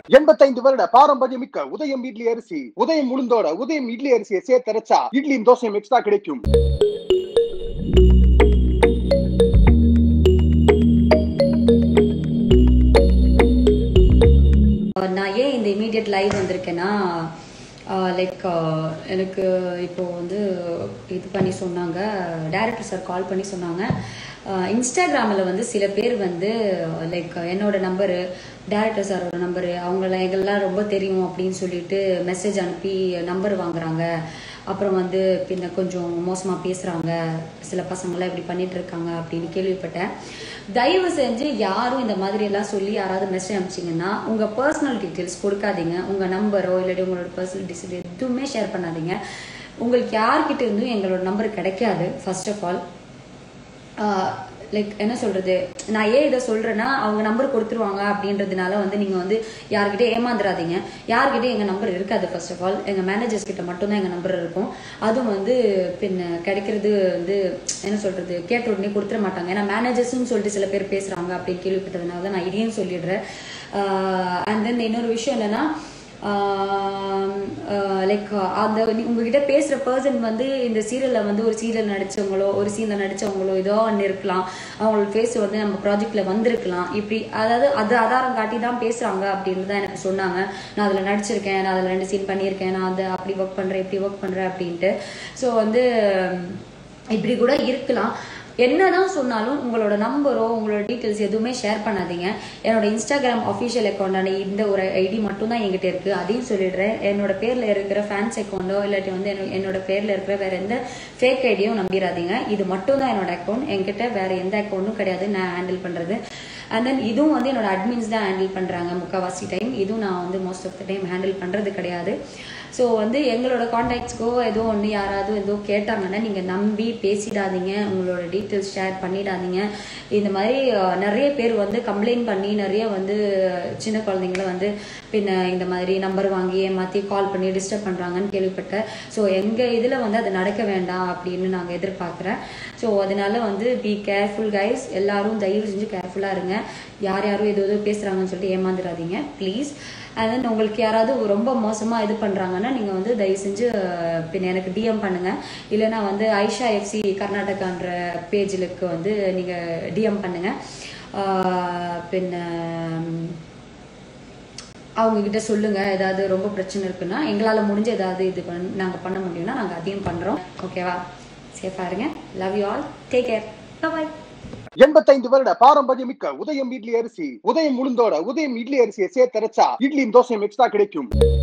எண்பத்தைந்து வருட பாரம்பரியமிக்க உதயம் இட்லி அரிசி உதயம் உளுந்தோட உதயம் இட்லி அரிசியை சேர்த்தரைச்சா இட்லியும் தோசையும் எக்ஸ்ட்ரா கிடைக்கும் நான் ஏன் இந்த இமீடியட் லைவ் வந்திருக்கேன்னா லைக் எனக்கு இப்போ வந்து இது பண்ணி சொன்னாங்க டைரக்டர் சார் கால் பண்ணி சொன்னாங்க இன்ஸ்டாகிராமில் வந்து சில பேர் வந்து லைக் என்னோட நம்பரு டேரக்டர் சாரோட நம்பரு அவங்கள எங்கெல்லாம் ரொம்ப தெரியும் அப்படின்னு சொல்லிட்டு மெசேஜ் அனுப்பி நம்பர் வாங்குறாங்க அப்புறம் வந்து பின்ன கொஞ்சம் மோசமாக பேசுகிறாங்க சில பசங்களாம் இப்படி பண்ணிட்டு இருக்காங்க அப்படின்னு கேள்விப்பட்டேன் தயவு செஞ்சு யாரும் இந்த மாதிரி எல்லாம் சொல்லி யாராவது மெசேஜ் அனுப்பிச்சிங்கன்னா உங்கள் பர்சனல் டீட்டெயில்ஸ் கொடுக்காதீங்க உங்கள் நம்பரோ இல்லாட்டி உங்களோட பர்சனல் டீட்டெயில் எதுவுமே ஷேர் பண்ணாதீங்க உங்களுக்கு யார்கிட்ட இருந்தும் எங்களோட நம்பர் கிடைக்காது ஃபர்ஸ்ட் ஆஃப் ஆல் லைக் என்ன சொல்றது நான் ஏன் இதை சொல்றேன்னா அவங்க நம்பர் கொடுத்துருவாங்க அப்படின்றதுனால வந்து நீங்க வந்து யார்கிட்ட ஏமாந்துடாதீங்க யார்கிட்ட எங்க நம்பர் இருக்காது ஃபர்ஸ்ட் ஆஃப் ஆல் எங்க மேனேஜர்ஸ் கிட்ட மட்டும்தான் எங்க நம்பர் இருக்கும் அதுவும் வந்து பின்ன கிடைக்கிறது வந்து என்ன சொல்றது கேட்ட உடனே கொடுத்துட மாட்டாங்க ஏன்னா மேனேஜர்ஸ்னு சொல்லிட்டு சில பேர் பேசுறாங்க அப்படின்னு கேள்விப்பட்டதுனால தான் நான் இதையும் சொல்லிடுறேன் அண்ட் தென் இன்னொரு விஷயம் என்னன்னா லைக் அந்த நீ- உங்ககிட்ட பேசுற பர்சன் வந்து இந்த சீரியல்ல வந்து ஒரு சீரியல் நடிச்சவங்களோ ஒரு சீன்ல நடிச்சவங்களோ ஏதோ ஒன்று இருக்கலாம் அவங்களோட ஃபேஸ் வந்து நம்ம ப்ராஜெக்ட்ல வந்திருக்கலாம் இப்படி அதாவது அது ஆதாரம் காட்டி தான் பேசுறாங்க அப்படின்னு தான் எனக்கு சொன்னாங்க நான் அதுல நடிச்சிருக்கேன் நான் அதுல ரெண்டு சீன் பண்ணியிருக்கேன் நான் அதை அப்படி ஒர்க் பண்றேன் இப்படி ஒர்க் பண்றேன் அப்படின்ட்டு ஸோ வந்து இப்படி கூட இருக்கலாம் என்னதான் சொன்னாலும் உங்களோட நம்பரோ உங்களோட டீட்டெயில்ஸ் எதுவுமே ஷேர் பண்ணாதீங்க என்னோட இன்ஸ்டாகிராம் அஃபிஷியல் அக்கௌண்டான இந்த ஒரு ஐடி மட்டும் தான் என்கிட்ட இருக்கு அதையும் சொல்லிடுறேன் என்னோட பேர்ல இருக்கிற ஃபேன்ஸ் அக்கௌண்டோ இல்லாட்டி வந்து என்னோ- என்னோட பேர்ல இருக்கிற வேற எந்த ஃபேக் ஐடியும் நம்பிடாதீங்க இது மட்டும் தான் என்னோட அக்கௌண்ட் என்கிட்ட வேற எந்த அக்கௌண்ட்டும் கிடையாது நான் ஹேண்டில் பண்றது அண்ட் தென் இதுவும் வந்து என்னோட அட்மின்ஸ் தான் ஹேண்டில் பண்றாங்க முக்கால்வாசி டைம் இதுவும் நான் வந்து most of the time handle பண்றது கிடையாது ஸோ வந்து எங்களோட காண்டாக்ட்ஸ்க்கோ ஏதோ ஒன்று யாராவது ஏதோ கேட்டாங்கன்னா நீங்கள் நம்பி பேசிடாதீங்க உங்களோட டீட்டெயில்ஸ் ஷேர் பண்ணிடாதீங்க இந்த மாதிரி அஹ், நிறைய பேர் வந்து கம்ப்ளைண்ட் பண்ணி நிறைய வந்து சின்ன குழந்தைங்கள வந்து பின்ன இந்த மாதிரி நம்பர் வாங்கி ஏமாற்றி கால் பண்ணி டிஸ்டர்ப் பண்ணுறாங்கன்னு கேள்விப்பட்டேன் ஸோ எங்கள் இதில் வந்து அது நடக்க வேண்டாம் அப்படின்னு நாங்கள் எதிர்பார்க்குறேன் ஸோ அதனால வந்து பி கேர்ஃபுல் கைஸ் எல்லாரும் தயவு செஞ்சு கேர்ஃபுல்லாக இருங்க யார் யாரும் ஏதோ ஏதோ பேசுகிறாங்கன்னு சொல்லிட்டு ஏமாந்துடாதீங்க ப்ளீஸ் அண்ட் தென் உங்களுக்கு யாராவது ரொம்ப மோசமாக இது பண்ணுறாங்கன்னா நீங்கள் வந்து தயவு செஞ்சு அஹ், பின்ன எனக்கு டிஎம் பண்ணுங்கள் இல்லைன்னா வந்து ஐஷா எஃப்சி கர்நாடகான்ற பேஜிலுக்கு வந்து நீங்கள் டிஎம் பண்ணுங்கள் பின்ன உம், அவங்க கிட்ட சொல்லுங்க ஏதாவது ரொம்ப பிரச்சனை இருக்குன்னா எங்களால் முடிஞ்ச ஏதாவது இது பண் நாங்கள் பண்ண முடியும்னா நாங்கள் அதையும் பண்ணுறோம் ஓகேவா சேஃபாக இருங்க love you all take care bye எண்பத்தைந்து வருட பாரம்பரியமிக்க உதயம் இட்லி அரிசி உதயம் உளுந்தோட உதயம் இட்லி அரிசியை சேர்த்தரைச்சா இட்லியும் தோசையும் எக்ஸ்ட்ரா கிடைக்கும்